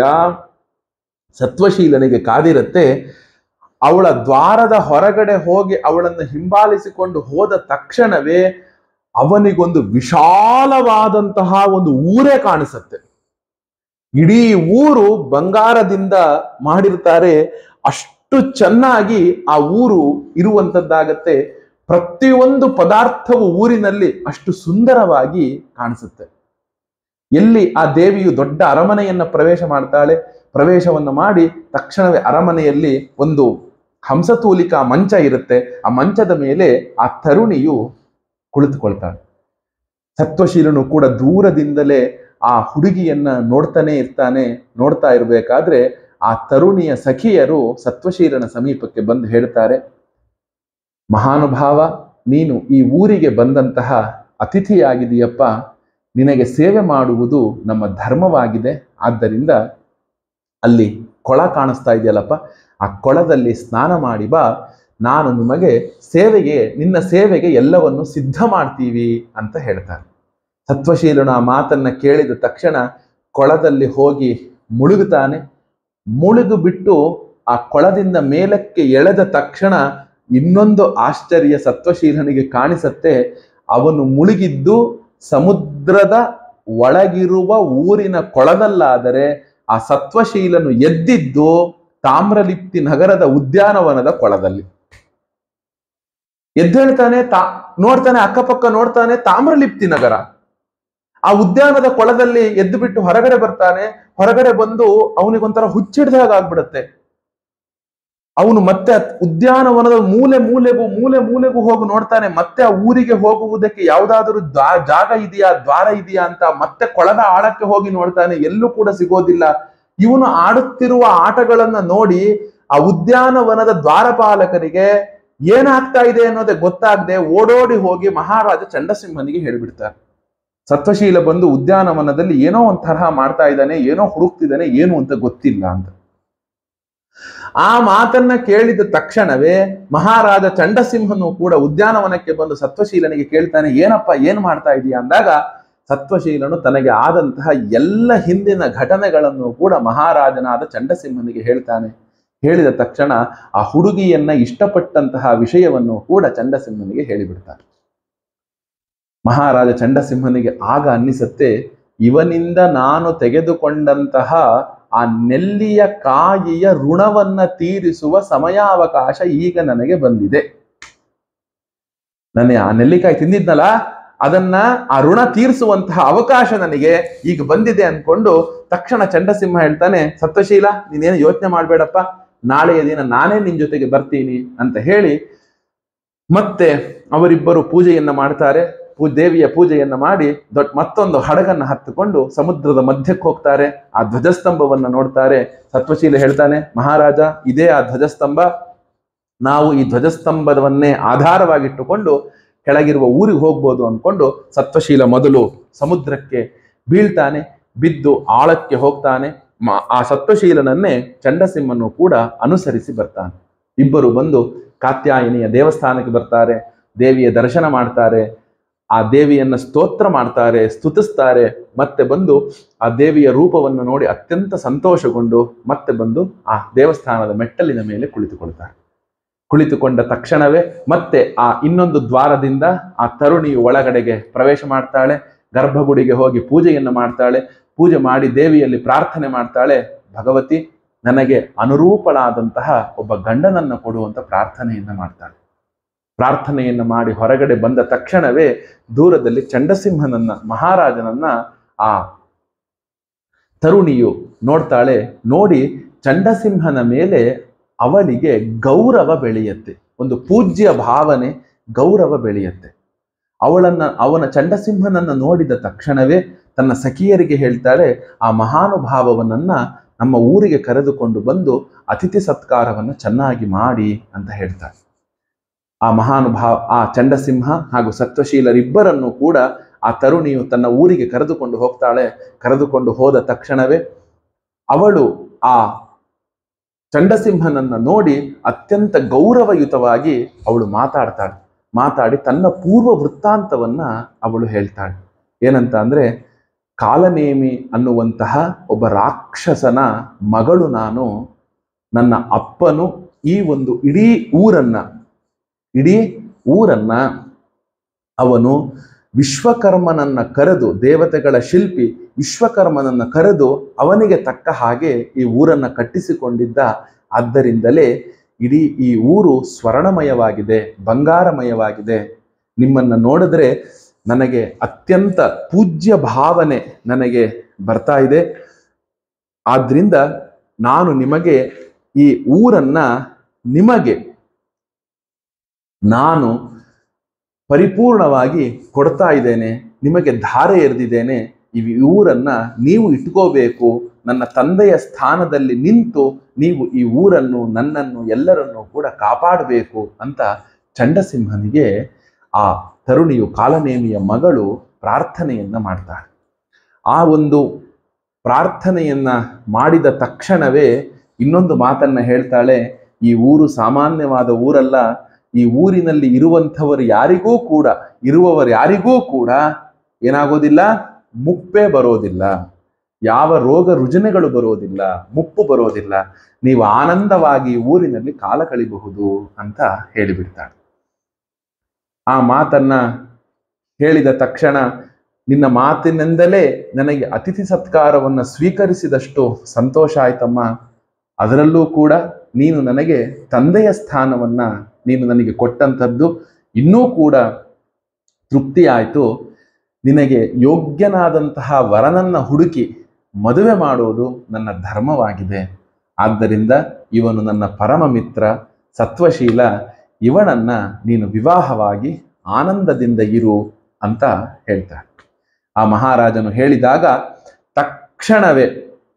ಸತ್ವಶೀಲನಿಗೆ ಕಾದಿರತ್ತೆ ಅವಳ ದ್ವಾರದ ಹೊರಗಡೆ ಹೋಗಿ ಅವಳನ್ನು ಹಿಂಬಾಲಿಸಿಕೊಂಡು ಹೋದ ತಕ್ಷಣವೇ ಅವನಿಗೊಂದು ವಿಶಾಲವಾದಂತಹ ಒಂದು ಊರೇ ಕಾಣಿಸುತ್ತೆ ಇಡೀ ಊರು ಬಂಗಾರದಿಂದ ಮಾಡಿರ್ತಾರೆ ಅಷ್ಟು ಚೆನ್ನಾಗಿ ಆ ಊರು ಇರುವಂತದ್ದಾಗತ್ತೆ ಪ್ರತಿಯೊಂದು ಪದಾರ್ಥವು ಊರಿನಲ್ಲಿ ಅಷ್ಟು ಸುಂದರವಾಗಿ ಕಾಣಿಸುತ್ತೆ ಎಲ್ಲಿ ಆ ದೇವಿಯು ದೊಡ್ಡ ಅರಮನೆಯನ್ನ ಪ್ರವೇಶ ಮಾಡ್ತಾಳೆ ಪ್ರವೇಶವನ್ನು ಮಾಡಿ ತಕ್ಷಣವೇ ಅರಮನೆಯಲ್ಲಿ ಒಂದು ಹಂಸತೂಲಿಕಾ ಮಂಚ ಇರುತ್ತೆ ಆ ಮಂಚದ ಮೇಲೆ ಆ ತರುಣಿಯು ಕುಳಿತುಕೊಳ್ತಾಳೆ ಸತ್ವಶೀಲನು ಕೂಡ ದೂರದಿಂದಲೇ ಆ ಹುಡುಗಿಯನ್ನ ನೋಡ್ತಾನೆ ಇರ್ತಾನೆ ನೋಡ್ತಾ ಇರಬೇಕಾದ್ರೆ ಆ ತರುಣಿಯ ಸಖಿಯರು ಸತ್ವಶೀಲನ ಸಮೀಪಕ್ಕೆ ಬಂದು ಹೇಳ್ತಾರೆ ಮಹಾನುಭಾವ ನೀನು ಈ ಊರಿಗೆ ಬಂದಂತಹ ಅತಿಥಿಯಾಗಿದೆಯಪ್ಪ ನಿನಗೆ ಸೇವೆ ಮಾಡುವುದು ನಮ್ಮ ಧರ್ಮವಾಗಿದೆ ಆದ್ದರಿಂದ ಅಲ್ಲಿ ಕೊಳ ಕಾಣಿಸ್ತಾ ಇದೆಯಲ್ಲಪ್ಪ ಆ ಕೊಳದಲ್ಲಿ ಸ್ನಾನ ಮಾಡಿ ಬಾ ನಾನು ನಿಮಗೆ ಸೇವೆಗೆ ನಿನ್ನ ಸೇವೆಗೆ ಎಲ್ಲವನ್ನು ಸಿದ್ಧ ಮಾಡ್ತೀವಿ ಅಂತ ಹೇಳ್ತಾರೆ ಸತ್ವಶೀಲನು ಆ ಮಾತನ್ನ ಕೇಳಿದ ತಕ್ಷಣ ಕೊಳದಲ್ಲಿ ಹೋಗಿ ಮುಳುಗುತ್ತಾನೆ ಮುಳುಗು ಬಿಟ್ಟು ಆ ಕೊಳದಿಂದ ಮೇಲಕ್ಕೆ ಎಳೆದ ತಕ್ಷಣ ಇನ್ನೊಂದು ಆಶ್ಚರ್ಯ ಸತ್ವಶೀಲನಿಗೆ ಕಾಣಿಸತ್ತೆ ಅವನು ಮುಳುಗಿದ್ದು ಸಮುದ್ರದ ಒಳಗಿರುವ ಊರಿನ ಕೊಳದಲ್ಲಾದರೆ ಆ ಸತ್ವಶೀಲನು ಎದ್ದಿದ್ದು ತಾಮ್ರಲಿಪ್ತಿ ನಗರದ ಉದ್ಯಾನವನದ ಕೊಳದಲ್ಲಿ ಎದ್ದೇಳ್ತಾನೆ ತಾ ನೋಡ್ತಾನೆ ಅಕ್ಕಪಕ್ಕ ನೋಡ್ತಾನೆ ತಾಮ್ರಲಿಪ್ತಿ ನಗರ ಆ ಉದ್ಯಾನದ ಕೊಳದಲ್ಲಿ ಎದ್ದು ಬಿಟ್ಟು ಹೊರಗಡೆ ಬರ್ತಾನೆ ಹೊರಗಡೆ ಬಂದು ಅವನಿಗೊಂಥರ ಹುಚ್ಚಿಡ್ದಾಗ ಆಗ್ಬಿಡುತ್ತೆ ಅವನು ಮತ್ತೆ ಆ ಉದ್ಯಾನವನದ ಮೂಲೆ ಮೂಲೆಗೂ ಮೂಲೆ ಮೂಲೆಗೂ ಹೋಗಿ ನೋಡ್ತಾನೆ ಮತ್ತೆ ಆ ಊರಿಗೆ ಹೋಗುವುದಕ್ಕೆ ಯಾವ್ದಾದ್ರು ದ್ವಾ- ಜಾಗ ಇದೆಯಾ ದ್ವಾರ ಇದೆಯಾ ಅಂತ ಮತ್ತೆ ಕೊಳದ ಆಳಕ್ಕೆ ಹೋಗಿ ನೋಡ್ತಾನೆ ಎಲ್ಲೂ ಕೂಡ ಸಿಗೋದಿಲ್ಲ ಇವನು ಆಡುತ್ತಿರುವ ಆಟಗಳನ್ನ ನೋಡಿ ಆ ಉದ್ಯಾನವನದ ದ್ವಾರಪಾಲಕರಿಗೆ ಏನಾಗ್ತಾ ಇದೆ ಅನ್ನೋದೇ ಗೊತ್ತಾಗದೆ ಓಡೋಡಿ ಹೋಗಿ ಮಹಾರಾಜ ಚಂಡಸಿಂಹನಿಗೆ ಹೇಳ್ಬಿಡ್ತಾರೆ ಸತ್ವಶೀಲ ಬಂದು ಉದ್ಯಾನವನದಲ್ಲಿ ಏನೋ ಒಂದ್ ತರಹ ಮಾಡ್ತಾ ಇದ್ದಾನೆ ಏನೋ ಹುಡುಕ್ತಿದ್ದಾನೆ ಏನು ಅಂತ ಗೊತ್ತಿಲ್ಲ ಅಂತ ಆ ಮಾತನ್ನ ಕೇಳಿದ ತಕ್ಷಣವೇ ಮಹಾರಾಜ ಚಂಡಸಿಂಹನು ಕೂಡ ಉದ್ಯಾನವನಕ್ಕೆ ಬಂದು ಸತ್ವಶೀಲನಿಗೆ ಕೇಳ್ತಾನೆ ಏನಪ್ಪ ಏನ್ ಮಾಡ್ತಾ ಇದೀಯ ಅಂದಾಗ ಸತ್ವಶೀಲನು ತನಗೆ ಆದಂತಹ ಎಲ್ಲ ಹಿಂದಿನ ಘಟನೆಗಳನ್ನು ಕೂಡ ಮಹಾರಾಜನಾದ ಚಂಡಸಿಂಹನಿಗೆ ಹೇಳ್ತಾನೆ ಹೇಳಿದ ತಕ್ಷಣ ಆ ಹುಡುಗಿಯನ್ನ ಇಷ್ಟಪಟ್ಟಂತಹ ವಿಷಯವನ್ನು ಕೂಡ ಚಂಡಸಿಂಹನಿಗೆ ಹೇಳಿಬಿಡ್ತಾನೆ ಮಹಾರಾಜ ಚಂಡಸಿಂಹನಿಗೆ ಆಗ ಅನ್ನಿಸತ್ತೆ ಇವನಿಂದ ನಾನು ತೆಗೆದುಕೊಂಡಂತಹ ಆ ನೆಲ್ಲಿಯ ಕಾಯಿಯ ಋಣವನ್ನ ತೀರಿಸುವ ಸಮಯಾವಕಾಶ ಈಗ ನನಗೆ ಬಂದಿದೆ ನನಗೆ ಆ ನೆಲ್ಲಿಕಾಯಿ ತಿಂದಿದ್ನಲ್ಲ ಅದನ್ನ ಆ ಋಣ ತೀರಿಸುವಂತಹ ಅವಕಾಶ ನನಗೆ ಈಗ ಬಂದಿದೆ ಅನ್ಕೊಂಡು ತಕ್ಷಣ ಚಂಡಸಿಂಹ ಹೇಳ್ತಾನೆ ಸತ್ವಶೀಲ ನೀನೇನು ಯೋಚನೆ ಮಾಡ್ಬೇಡಪ್ಪ ನಾಳೆಯ ದಿನ ನಾನೇ ನಿನ್ ಜೊತೆಗೆ ಬರ್ತೀನಿ ಅಂತ ಹೇಳಿ ಮತ್ತೆ ಅವರಿಬ್ಬರು ಪೂಜೆಯನ್ನ ಮಾಡ್ತಾರೆ ಪೂ ದೇವಿಯ ಪೂಜೆಯನ್ನ ಮಾಡಿ ದೊಡ್ಡ ಮತ್ತೊಂದು ಹಡಗನ್ನ ಹತ್ತುಕೊಂಡು ಸಮುದ್ರದ ಮಧ್ಯಕ್ಕೆ ಹೋಗ್ತಾರೆ ಆ ಧ್ವಜಸ್ತಂಭವನ್ನ ನೋಡ್ತಾರೆ ಸತ್ವಶೀಲ ಹೇಳ್ತಾನೆ ಮಹಾರಾಜ ಇದೇ ಆ ಧ್ವಜಸ್ತಂಭ ನಾವು ಈ ಧ್ವಜಸ್ತಂಭವನ್ನೇ ಆಧಾರವಾಗಿಟ್ಟುಕೊಂಡು ಕೆಳಗಿರುವ ಊರಿಗೆ ಹೋಗ್ಬೋದು ಅನ್ಕೊಂಡು ಸತ್ವಶೀಲ ಮೊದಲು ಸಮುದ್ರಕ್ಕೆ ಬೀಳ್ತಾನೆ ಬಿದ್ದು ಆಳಕ್ಕೆ ಹೋಗ್ತಾನೆ ಮ- ಆ ಸತ್ವಶೀಲನನ್ನೇ ಚಂಡಸಿಂಹನು ಕೂಡ ಅನುಸರಿಸಿ ಬರ್ತಾನೆ ಇಬ್ಬರು ಬಂದು ಕಾತ್ಯಾಯಿನಿಯ ದೇವಸ್ಥಾನಕ್ಕೆ ಬರ್ತಾರೆ ದೇವಿಯ ದರ್ಶನ ಮಾಡ್ತಾರೆ ಆ ದೇವಿಯನ್ನ ಸ್ತೋತ್ರ ಮಾಡ್ತಾರೆ ಸ್ತುತಿಸ್ತಾರೆ ಮತ್ತೆ ಬಂದು ಆ ದೇವಿಯ ರೂಪವನ್ನು ನೋಡಿ ಅತ್ಯಂತ ಸಂತೋಷಗೊಂಡು ಮತ್ತೆ ಬಂದು ಆ ದೇವಸ್ಥಾನದ ಮೆಟ್ಟಲಿನ ಮೇಲೆ ಕುಳಿತುಕೊಳ್ತಾರೆ ಕುಳಿತುಕೊಂಡ ತಕ್ಷಣವೇ ಮತ್ತೆ ಆ ಇನ್ನೊಂದು ದ್ವಾರದಿಂದ ಆ ತರುಣಿಯು ಒಳಗಡೆಗೆ ಪ್ರವೇಶ ಮಾಡ್ತಾಳೆ ಗರ್ಭಗುಡಿಗೆ ಹೋಗಿ ಪೂಜೆಯನ್ನು ಮಾಡ್ತಾಳೆ ಪೂಜೆ ಮಾಡಿ ದೇವಿಯಲ್ಲಿ ಪ್ರಾರ್ಥನೆ ಮಾಡ್ತಾಳೆ ಭಗವತಿ ನನಗೆ ಅನುರೂಪಳಾದಂತಹ ಒಬ್ಬ ಗಂಡನನ್ನ ಕೊಡುವಂತ ಪ್ರಾರ್ಥನೆಯನ್ನ ಮಾಡ್ತಾಳೆ ಪ್ರಾರ್ಥನೆಯನ್ನ ಮಾಡಿ ಹೊರಗಡೆ ಬಂದ ತಕ್ಷಣವೇ ದೂರದಲ್ಲಿ ಚಂಡಸಿಂಹನನ್ನ ಮಹಾರಾಜನನ್ನ ಆ ತರುಣಿಯು ನೋಡ್ತಾಳೆ ನೋಡಿ ಚಂಡಸಿಂಹನ ಮೇಲೆ ಅವಳಿಗೆ ಗೌರವ ಬೆಳೆಯುತ್ತೆ ಒಂದು ಪೂಜ್ಯ ಭಾವನೆ ಗೌರವ ಬೆಳೆಯುತ್ತೆ ಅವಳನ್ನ ಅವನ ಚಂಡಸಿಂಹನನ್ನ ನೋಡಿದ ತಕ್ಷಣವೇ ತನ್ನ ಸಖಿಯರಿಗೆ ಹೇಳ್ತಾಳೆ ಆ ಮಹಾನುಭಾವವನ್ನ ನಮ್ಮ ಊರಿಗೆ ಕರೆದುಕೊಂಡು ಬಂದು ಅತಿಥಿ ಸತ್ಕಾರವನ್ನು ಚೆನ್ನಾಗಿ ಮಾಡಿ ಅಂತ ಹೇಳ್ತಾಳೆ ಆ ಮಹಾನುಭಾವ ಆ ಚಂಡಸಿಂಹ ಹಾಗೂ ಸತ್ವಶೀಲರಿಬ್ಬರನ್ನು ಕೂಡ ಆ ತರುಣಿಯು ತನ್ನ ಊರಿಗೆ ಕರೆದುಕೊಂಡು ಹೋಗ್ತಾಳೆ ಕರೆದುಕೊಂಡು ಹೋದ ತಕ್ಷಣವೇ ಅವಳು ಆ ಚಂಡಸಿಂಹನನ್ನ ನೋಡಿ ಅತ್ಯಂತ ಗೌರವಯುತವಾಗಿ ಅವಳು ಮಾತಾಡ್ತಾಳೆ ಮಾತಾಡಿ ತನ್ನ ಪೂರ್ವ ವೃತ್ತಾಂತವನ್ನ ಅವಳು ಹೇಳ್ತಾಳೆ ಏನಂತ ಅಂದ್ರೆ ಕಾಲನೇಮಿ ಅನ್ನುವಂತಹ ಒಬ್ಬ ರಾಕ್ಷಸನ ಮಗಳು ನಾನು ನನ್ನ ಅಪ್ಪನು ಈ ಒಂದು ಇಡೀ ಊರನ್ನ ಇಡೀ ಊರನ್ನ ಅವನು ವಿಶ್ವಕರ್ಮನನ್ನ ಕರೆದು ದೇವತೆಗಳ ಶಿಲ್ಪಿ ವಿಶ್ವಕರ್ಮನನ್ನ ಕರೆದು ಅವನಿಗೆ ತಕ್ಕ ಹಾಗೆ ಈ ಊರನ್ನ ಕಟ್ಟಿಸಿಕೊಂಡಿದ್ದ ಆದ್ದರಿಂದಲೇ ಇಡೀ ಈ ಊರು ಸ್ವರ್ಣಮಯವಾಗಿದೆ ಬಂಗಾರಮಯವಾಗಿದೆ ನಿಮ್ಮನ್ನ ನೋಡಿದ್ರೆ ನನಗೆ ಅತ್ಯಂತ ಪೂಜ್ಯ ಭಾವನೆ ನನಗೆ ಬರ್ತಾ ಇದೆ ಆದ್ರಿಂದ ನಾನು ನಿಮಗೆ ಈ ಊರನ್ನ ನಿಮಗೆ ನಾನು ಪರಿಪೂರ್ಣವಾಗಿ ಕೊಡ್ತಾ ಇದ್ದೇನೆ ನಿಮಗೆ ಧಾರೆ ಎರೆದಿದ್ದೇನೆ ಈ ಊರನ್ನ ನೀವು ಇಟ್ಕೋಬೇಕು ನನ್ನ ತಂದೆಯ ಸ್ಥಾನದಲ್ಲಿ ನಿಂತು ನೀವು ಈ ಊರನ್ನು ನನ್ನನ್ನು ಎಲ್ಲರನ್ನು ಕೂಡ ಕಾಪಾಡಬೇಕು ಅಂತ ಚಂಡಸಿಂಹನಿಗೆ ಆ ತರುಣಿಯು ಕಾಲನೇಮಿಯ ಮಗಳು ಪ್ರಾರ್ಥನೆಯನ್ನ ಮಾಡ್ತಾಳೆ ಆ ಒಂದು ಪ್ರಾರ್ಥನೆಯನ್ನ ಮಾಡಿದ ತಕ್ಷಣವೇ ಇನ್ನೊಂದು ಮಾತನ್ನ ಹೇಳ್ತಾಳೆ ಈ ಊರು ಸಾಮಾನ್ಯವಾದ ಊರಲ್ಲ ಈ ಊರಿನಲ್ಲಿ ಇರುವಂಥವರು ಯಾರಿಗೂ ಕೂಡ ಇರುವವರು ಯಾರಿಗೂ ಕೂಡ ಏನಾಗೋದಿಲ್ಲ ಮುಪ್ಪೇ ಬರೋದಿಲ್ಲ ಯಾವ ರೋಗ ರುಜಿನಗಳು ಬರೋದಿಲ್ಲ ಮುಪ್ಪು ಬರೋದಿಲ್ಲ ನೀವು ಆನಂದವಾಗಿ ಈ ಊರಿನಲ್ಲಿ ಕಾಲ ಕಳಿಬಹುದು ಅಂತ ಹೇಳಿಬಿಡ್ತಾಳೆ ಆ ಮಾತನ್ನ ಹೇಳಿದ ತಕ್ಷಣ ನಿನ್ನ ಮಾತಿನಿಂದಲೇ ನನಗೆ ಅತಿಥಿ ಸತ್ಕಾರವನ್ನ ಸ್ವೀಕರಿಸಿದಷ್ಟು ಸಂತೋಷ ಆಯ್ತಮ್ಮ ಅದರಲ್ಲೂ ಕೂಡ ನೀನು ನನಗೆ ತಂದೆಯ ಸ್ಥಾನವನ್ನ ನೀನು ನನಗೆ ಕೊಟ್ಟಂಥದ್ದು ಇನ್ನೂ ಕೂಡ ತೃಪ್ತಿ ಆಯಿತು ನಿನಗೆ ಯೋಗ್ಯನಾದಂತಹ ವರನನ್ನ ಹುಡುಕಿ ಮದುವೆ ಮಾಡುವುದು ನನ್ನ ಧರ್ಮವಾಗಿದೆ ಆದ್ದರಿಂದ ಇವನು ನನ್ನ ಪರಮ ಮಿತ್ರ ಸತ್ವಶೀಲ ಇವನನ್ನ ನೀನು ವಿವಾಹವಾಗಿ ಆನಂದದಿಂದ ಇರು ಅಂತ ಹೇಳ್ತಾಳೆ ಆ ಮಹಾರಾಜನು ಹೇಳಿದಾಗ ತಕ್ಷಣವೇ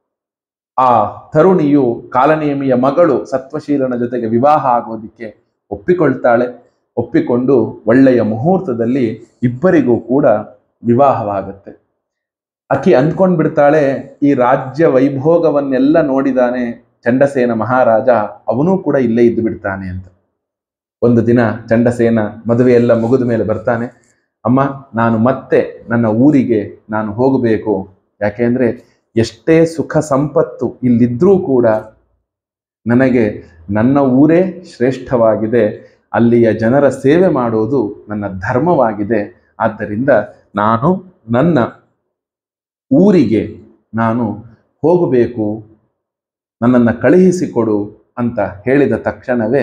ಆ ತರುಣಿಯು ಕಾಲನೇಮಿಯ ಮಗಳು ಸತ್ವಶೀಲನ ಜೊತೆಗೆ ವಿವಾಹ ಆಗೋದಿಕ್ಕೆ ಒಪ್ಪಿಕೊಳ್ತಾಳೆ ಒಪ್ಪಿಕೊಂಡು ಒಳ್ಳೆಯ ಮುಹೂರ್ತದಲ್ಲಿ ಇಬ್ಬರಿಗೂ ಕೂಡ ವಿವಾಹವಾಗುತ್ತೆ ಅಕ್ಕಿ ಅಂದ್ಕೊಂಡ್ ಬಿಡ್ತಾಳೆ ಈ ರಾಜ್ಯ ವೈಭೋಗವನ್ನೆಲ್ಲ ನೋಡಿದಾನೆ ಚಂಡಸೇನ ಮಹಾರಾಜ ಅವನೂ ಕೂಡ ಇಲ್ಲೇ ಇದ್ದು ಬಿಡ್ತಾನೆ ಅಂತ ಒಂದು ದಿನ ಚಂಡಸೇನ ಮದುವೆ ಎಲ್ಲ ಮುಗಿದ ಮೇಲೆ ಬರ್ತಾನೆ ಅಮ್ಮ ನಾನು ಮತ್ತೆ ನನ್ನ ಊರಿಗೆ ನಾನು ಹೋಗಬೇಕು ಯಾಕೆಂದ್ರೆ ಎಷ್ಟೇ ಸುಖ ಸಂಪತ್ತು ಇಲ್ಲಿದ್ರೂ ಕೂಡ ನನಗೆ ನನ್ನ ಊರೇ ಶ್ರೇಷ್ಠವಾಗಿದೆ ಅಲ್ಲಿಯ ಜನರ ಸೇವೆ ಮಾಡೋದು ನನ್ನ ಧರ್ಮವಾಗಿದೆ ಆದ್ದರಿಂದ ನಾನು ನನ್ನ ಊರಿಗೆ ನಾನು ಹೋಗಬೇಕು ನನ್ನನ್ನು ಕಳುಹಿಸಿಕೊಡು ಅಂತ ಹೇಳಿದ ತಕ್ಷಣವೇ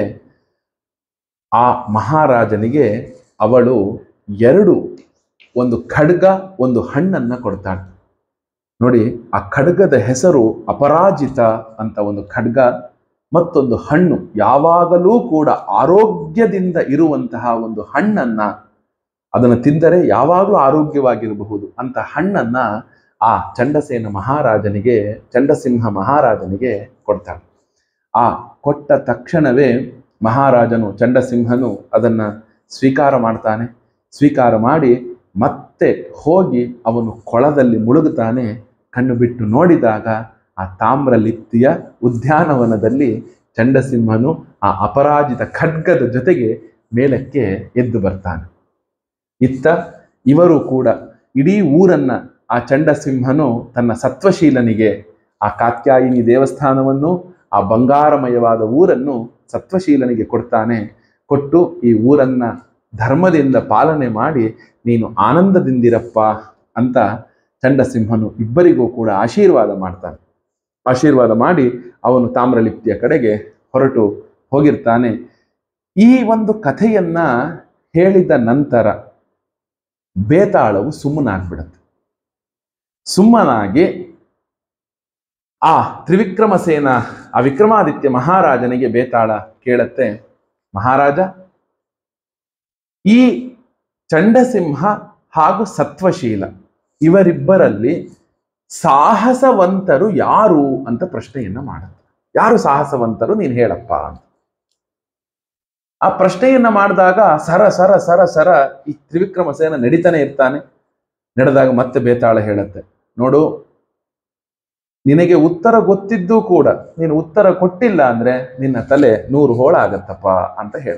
ಆ ಮಹಾರಾಜನಿಗೆ ಅವಳು ಎರಡು ಒಂದು ಖಡ್ಗ ಒಂದು ಹಣ್ಣನ್ನ ಕೊಡ್ತಾಳೆ ನೋಡಿ ಆ ಖಡ್ಗದ ಹೆಸರು ಅಪರಾಜಿತ ಅಂತ ಒಂದು ಖಡ್ಗ ಮತ್ತೊಂದು ಹಣ್ಣು ಯಾವಾಗಲೂ ಕೂಡ ಆರೋಗ್ಯದಿಂದ ಇರುವಂತಹ ಒಂದು ಹಣ್ಣನ್ನ ಅದನ್ನು ತಿಂದರೆ ಯಾವಾಗಲೂ ಆರೋಗ್ಯವಾಗಿರಬಹುದು ಅಂತ ಹಣ್ಣನ್ನ ಆ ಚಂಡಸೇನ ಮಹಾರಾಜನಿಗೆ ಚಂಡಸಿಂಹ ಮಹಾರಾಜನಿಗೆ ಕೊಡ್ತಾಳೆ ಆ ಕೊಟ್ಟ ತಕ್ಷಣವೇ ಮಹಾರಾಜನು ಚಂಡಸಿಂಹನು ಅದನ್ನ ಸ್ವೀಕಾರ ಮಾಡ್ತಾನೆ ಸ್ವೀಕಾರ ಮಾಡಿ ಮತ್ತೆ ಹೋಗಿ ಅವನು ಕೊಳದಲ್ಲಿ ಮುಳುಗುತ್ತಾನೆ ಕಣ್ಣು ಬಿಟ್ಟು ನೋಡಿದಾಗ ಆ ತಾಮ್ರಲಿಪ್ತಿಯ ಉದ್ಯಾನವನದಲ್ಲಿ ಚಂಡಸಿಂಹನು ಆ ಅಪರಾಜಿತ ಖಡ್ಗದ ಜೊತೆಗೆ ಮೇಲಕ್ಕೆ ಎದ್ದು ಬರ್ತಾನೆ ಇತ್ತ ಇವರು ಕೂಡ ಇಡೀ ಊರನ್ನ ಆ ಚಂಡಸಿಂಹನು ತನ್ನ ಸತ್ವಶೀಲನಿಗೆ ಆ ಕಾತ್ಯಾಯಿನಿ ದೇವಸ್ಥಾನವನ್ನು ಆ ಬಂಗಾರಮಯವಾದ ಊರನ್ನು ಸತ್ವಶೀಲನಿಗೆ ಕೊಡ್ತಾನೆ ಕೊಟ್ಟು ಈ ಊರನ್ನ ಧರ್ಮದಿಂದ ಪಾಲನೆ ಮಾಡಿ ನೀನು ಆನಂದದಿಂದಿರಪ್ಪ ಅಂತ ಚಂಡಸಿಂಹನು ಇಬ್ಬರಿಗೂ ಕೂಡ ಆಶೀರ್ವಾದ ಮಾಡ್ತಾನೆ ಆಶೀರ್ವಾದ ಮಾಡಿ ಅವನು ತಾಮ್ರಲಿಪ್ತಿಯ ಕಡೆಗೆ ಹೊರಟು ಹೋಗಿರ್ತಾನೆ ಈ ಒಂದು ಕಥೆಯನ್ನ ಹೇಳಿದ ನಂತರ ಬೇತಾಳವು ಸುಮ್ಮನಾಗ್ಬಿಡತ್ತೆ ಸುಮ್ಮನಾಗಿ ಆ ತ್ರಿವಿಕ್ರಮಸೇನ ಆ ವಿಕ್ರಮಾದಿತ್ಯ ಮಹಾರಾಜನಿಗೆ ಬೇತಾಳ ಕೇಳತ್ತೆ ಮಹಾರಾಜ ಈ ಚಂಡಸಿಂಹ ಹಾಗೂ ಸತ್ವಶೀಲ ಇವರಿಬ್ಬರಲ್ಲಿ ಸಾಹಸವಂತರು ಯಾರು ಅಂತ ಪ್ರಶ್ನೆಯನ್ನ ಮಾಡುತ್ತೆ ಯಾರು ಸಾಹಸವಂತರು ನೀನು ಹೇಳಪ್ಪ ಅಂತ ಆ ಪ್ರಶ್ನೆಯನ್ನ ಮಾಡಿದಾಗ ಸರ ಸರ ಸರ ಸರ ಈ ತ್ರಿವಿಕ್ರಮ ಸೇನ ನಡೀತಾನೆ ಇರ್ತಾನೆ ನಡೆದಾಗ ಮತ್ತೆ ಬೇತಾಳ ಹೇಳುತ್ತೆ ನೋಡು ನಿನಗೆ ಉತ್ತರ ಗೊತ್ತಿದ್ದು ಕೂಡ ನೀನು ಉತ್ತರ ಕೊಟ್ಟಿಲ್ಲ ಅಂದ್ರೆ ನಿನ್ನ ತಲೆ ನೂರು ಹೋಳ ಆಗತ್ತಪ್ಪ ಅಂತ ಹೇಳ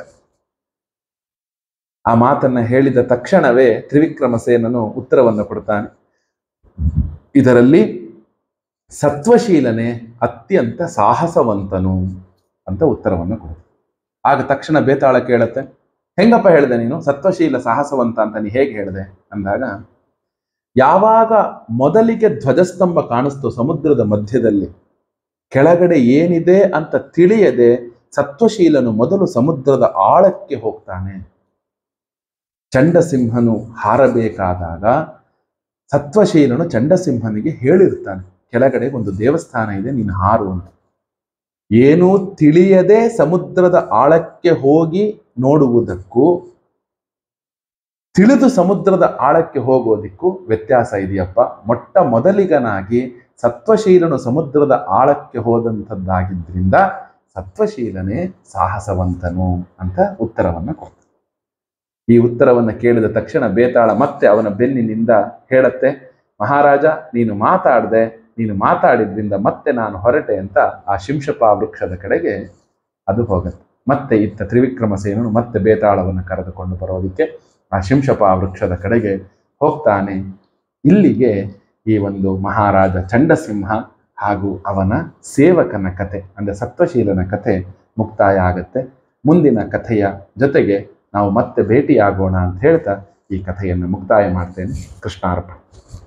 ಆ ಮಾತನ್ನ ಹೇಳಿದ ತಕ್ಷಣವೇ ತ್ರಿವಿಕ್ರಮ ಸೇನನು ಉತ್ತರವನ್ನು ಕೊಡ್ತಾನೆ ಇದರಲ್ಲಿ ಸತ್ವಶೀಲನೆ ಅತ್ಯಂತ ಸಾಹಸವಂತನು ಅಂತ ಉತ್ತರವನ್ನು ಕೊಡ್ತಾನೆ ಆಗ ತಕ್ಷಣ ಬೇತಾಳ ಕೇಳುತ್ತೆ ಹೆಂಗಪ್ಪ ಹೇಳಿದೆ ನೀನು ಸತ್ವಶೀಲ ಸಾಹಸವಂತ ಅಂತ ನೀ ಹೇಗೆ ಹೇಳಿದೆ ಅಂದಾಗ ಯಾವಾಗ ಮೊದಲಿಗೆ ಧ್ವಜಸ್ತಂಭ ಕಾಣಿಸ್ತು ಸಮುದ್ರದ ಮಧ್ಯದಲ್ಲಿ ಕೆಳಗಡೆ ಏನಿದೆ ಅಂತ ತಿಳಿಯದೆ ಸತ್ವಶೀಲನು ಮೊದಲು ಸಮುದ್ರದ ಆಳಕ್ಕೆ ಹೋಗ್ತಾನೆ ಚಂಡಸಿಂಹನು ಹಾರಬೇಕಾದಾಗ ಸತ್ವಶೀಲನು ಚಂಡಸಿಂಹನಿಗೆ ಹೇಳಿರ್ತಾನೆ ಕೆಳಗಡೆ ಒಂದು ದೇವಸ್ಥಾನ ಇದೆ ನೀನು ಹಾರು ಅಂತ ಏನೂ ತಿಳಿಯದೆ ಸಮುದ್ರದ ಆಳಕ್ಕೆ ಹೋಗಿ ನೋಡುವುದಕ್ಕೂ ತಿಳಿದು ಸಮುದ್ರದ ಆಳಕ್ಕೆ ಹೋಗೋದಿಕ್ಕೂ ವ್ಯತ್ಯಾಸ ಇದೆಯಪ್ಪ ಮೊಟ್ಟ ಮೊದಲಿಗನಾಗಿ ಸತ್ವಶೀಲನು ಸಮುದ್ರದ ಆಳಕ್ಕೆ ಹೋದಂಥದ್ದಾಗಿದ್ದರಿಂದ ಸತ್ವಶೀಲನೇ ಸಾಹಸವಂತನು ಅಂತ ಉತ್ತರವನ್ನ ಕೊಡ್ತಾನೆ ಈ ಉತ್ತರವನ್ನ ಕೇಳಿದ ತಕ್ಷಣ ಬೇತಾಳ ಮತ್ತೆ ಅವನ ಬೆನ್ನಿನಿಂದ ಹೇಳತ್ತೆ ಮಹಾರಾಜ ನೀನು ಮಾತಾಡದೆ ನೀನು ಮಾತಾಡಿದ್ರಿಂದ ಮತ್ತೆ ನಾನು ಹೊರಟೆ ಅಂತ ಆ ಶಿಂಶಪ ವೃಕ್ಷದ ಕಡೆಗೆ ಅದು ಹೋಗುತ್ತೆ ಮತ್ತೆ ಇತ್ತ ತ್ರಿವಿಕ್ರಮ ಸೇನನು ಮತ್ತೆ ಬೇತಾಳವನ್ನು ಕರೆದುಕೊಂಡು ಬರೋದಕ್ಕೆ ಆ ಶಿಂಶಪ ವೃಕ್ಷದ ಕಡೆಗೆ ಹೋಗ್ತಾನೆ ಇಲ್ಲಿಗೆ ಈ ಒಂದು ಮಹಾರಾಜ ಚಂಡಸಿಂಹ ಹಾಗೂ ಅವನ ಸೇವಕನ ಕತೆ ಅಂದ್ರೆ ಸತ್ವಶೀಲನ ಕತೆ ಮುಕ್ತಾಯ ಆಗುತ್ತೆ ಮುಂದಿನ ಕಥೆಯ ಜೊತೆಗೆ ನಾವು ಮತ್ತೆ ಭೇಟಿಯಾಗೋಣ ಅಂತ ಹೇಳ್ತಾ ಈ ಕಥೆಯನ್ನು ಮುಕ್ತಾಯ ಮಾಡ್ತೇನೆ ಕೃಷ್ಣಾರ್ಪಣ